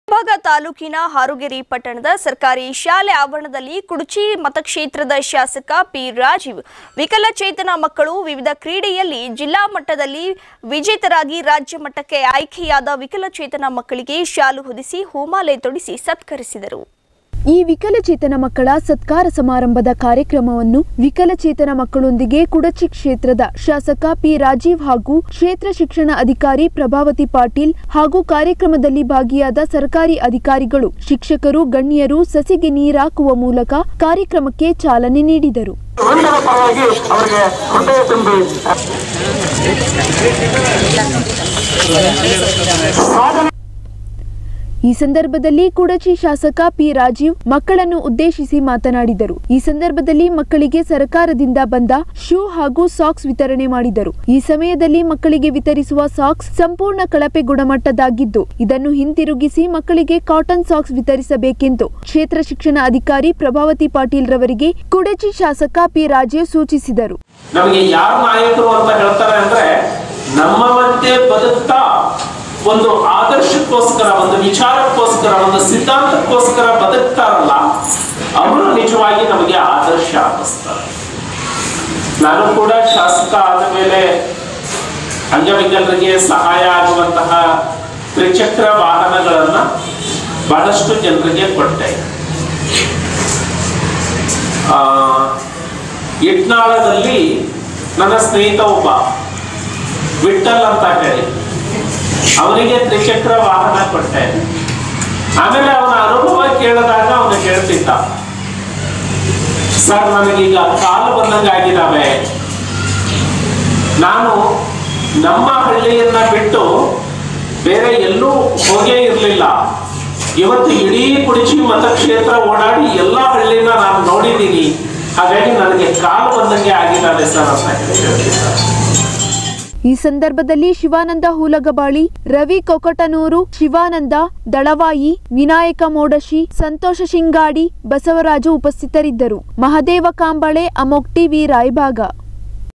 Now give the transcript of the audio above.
ಭಾಗ ತಾಲೂಕಿನ ಹಾರುಗೆರೆ ಪಟ್ಟಣದ ಸರ್ಕಾರಿ ಶಾಲೆ ಆವರಣದಲ್ಲಿ ಕುಡುಚಿ ಮತಕ್ಷೇತ್ರದ ಶಾಸಕ ಪಿ ರಾಜೀವ್ ವಿಕಲಚೇತನ ಮಕ್ಕಳು ವಿವಿಧ ಕ್ರೀಡೆಯಲ್ಲಿ ಜಿಲ್ಲಾ ಮಟ್ಟದಲ್ಲಿ ವಿಜೇತರಾಗಿ ರಾಜ್ಯ ಮಟ್ಟಕ್ಕೆ ಆಯ್ಕೆಯಾದ ವಿಕಲಚೇತನ ಮಕ್ಕಳಿಗೆ ಶಾಲು ಹೊದಿಸಿ ಹೂಮಾಲೆ ತೊಡಿಸಿ ಸತ್ಕರಿಸಿದರು ಈ ವಿಕಲಚೇತನ ಮಕ್ಕಳ ಸತ್ಕಾರ ಸಮಾರಂಭದ ಕಾರ್ಯಕ್ರಮವನ್ನು ವಿಕಲಚೇತನ ಮಕ್ಕಳೊಂದಿಗೆ ಕುಡಚಿ ಕ್ಷೇತ್ರದ ಶಾಸಕ ಪಿ ರಾಜೀವ್ ಹಾಗೂ ಕ್ಷೇತ್ರ ಶಿಕ್ಷಣ ಅಧಿಕಾರಿ ಪ್ರಭಾವತಿ ಪಾಟೀಲ್ ಹಾಗೂ ಕಾರ್ಯಕ್ರಮದಲ್ಲಿ ಭಾಗಿಯಾದ ಸರ್ಕಾರಿ ಅಧಿಕಾರಿಗಳು ಶಿಕ್ಷಕರು ಗಣ್ಯರು ಸಸಿಗೆ ನೀರಾಕುವ ಮೂಲಕ ಕಾರ್ಯಕ್ರಮಕ್ಕೆ ಚಾಲನೆ ನೀಡಿದರು ವೃಂದದ ಪರವಾಗಿ ಅವರಿಗೆ ಹೃದಯ ತುಂಬಿ ಸಾಧನೆ ಈ ಸಂದರ್ಭದಲ್ಲಿ ಕುಡಚಿ ಶಾಸಕ ಪಿ ರಾಜೀವ್ ಮಕ್ಕಳನ್ನು ಉದ್ದೇಶಿಸಿ ಮಾತನಾಡಿದರು ಈ ಸಂದರ್ಭದಲ್ಲಿ ಮಕ್ಕಳಿಗೆ ಸರ್ಕಾರದಿಂದ ಬಂದ ಶೂ ಹಾಗೂ ಸಾಕ್ಸ್ ವಿತರಣೆ ಮಾಡಿದರು ಈ ಸಮಯದಲ್ಲಿ ಮಕ್ಕಳಿಗೆ ವಿತರಿಸುವ ಸಾಕ್ಸ್ ಸಂಪೂರ್ಣ ಕಳಪೆ ಗುಣಮಟ್ಟದಾಗಿದ್ದು ಇದನ್ನು ಹಿಂತಿರುಗಿಸಿ ಮಕ್ಕಳಿಗೆ ಕಾಟನ್ ಸಾಕ್ಸ್ ವಿತರಿಸಬೇಕೆಂದು ಕ್ಷೇತ್ರ ಶಿಕ್ಷಣ ಅಧಿಕಾರಿ ಪ್ರಭಾವತಿ ಪಾಟೀಲ್ ರವರಿಗೆ ಕುಡಚಿ ಶಾಸಕ ಪಿ ರಾಜೀವ್ ಸೂಚಿಸಿದರು ನಮಗೆ ಯಾರು ನಾಯಕರು ಅಂತ ಹೇಳ್ತಾರೆ ಅಂದ್ರೆ ನಮ್ಮವಂತೆ ಬದುಕ್ತಾ ಒಂದು ಆದರ್ಶಕ್ಕೋಸ್ಕರ ಒಂದು ವಿಚಾರಕ್ಕೋಸ್ಕರ ಒಂದು ಸಿದ್ಧಾಂತಕ್ಕೋಸ್ಕರ ಬದುಕ್ತಾರಲ್ಲ ಅವರು ನಿಜವಾಗಿ ನಮಗೆ ಆದರ್ಶ ಅನ್ನಿಸ್ತಾರೆ ನಾನು ಕೂಡ ಶಾಸಕ ಆದ ಮೇಲೆ ಅಂಗವಿಕಲರಿಗೆ ಸಹಾಯ ಆಗುವಂತಹ ತ್ರಿಚಕ್ರ ವಾಹನಗಳನ್ನ ಬಹಳಷ್ಟು ಜನರಿಗೆ ಕೊಟ್ಟೆ ಆ, ಇಟ್ನಾಳದಲ್ಲಿ ನನ್ನ ಸ್ನೇಹಿತ ಒಬ್ಬ ವಿಠಲ್ ಅಂತ ಹೇಳಿ ಅವನಿಗೆ ತ್ರಿಚಕ್ರ ವಾಹನ ಕೊಟ್ಟೆ ಆಮೇಲೆ ಅವನ ಅನುಭವ ಕೇಳಿದಾಗ ಅವನು ಹೇಳ್ತಿದ್ದ ಸರ್ ನನಗೀಗ ಕಾಲು ಬಂದಂಗಾಗಿದ್ದಾವೆ ನಾನು ನಮ್ಮ ಹಳ್ಳಿಯನ್ನ ಬಿಟ್ಟು ಬೇರೆ ಎಲ್ಲೂ ಹೋಗೇ ಇರಲಿಲ್ಲ ಇವತ್ತು ಇಡೀ ಕುಡಿಚಿ ಮತಕ್ಷೇತ್ರ ಓಡಾಡಿ ಎಲ್ಲ ಹಳ್ಳಿನ ನಾನು ನೋಡಿದ್ದೀನಿ ಹಾಗಾಗಿ ನನಗೆ ಕಾಲು ಬಂದಂಗೆ ಆಗಿದ್ದಾವೆ ಸರ್ ಅಂತ ಹೇಳಿ ಹೇಳ್ತಿದ್ದಾರೆ ಈ ಸಂದರ್ಭದಲ್ಲಿ ಶಿವಾನಂದ ಹೂಲಗಬಾಳಿ ರವಿ ಕೊಕಟನೂರು ಶಿವಾನಂದ ದಳವಾಯಿ ವಿನಾಯಕ ಮೋಡಶಿ ಸಂತೋಷ ಶಿಂಗಾಡಿ ಬಸವರಾಜು ಉಪಸ್ಥಿತರಿದ್ದರು ಮಹದೇವ ಕಾಂಬಳೆ ಅಮೋಕ್ ಟಿವಿ ರಾಯಭಾಗ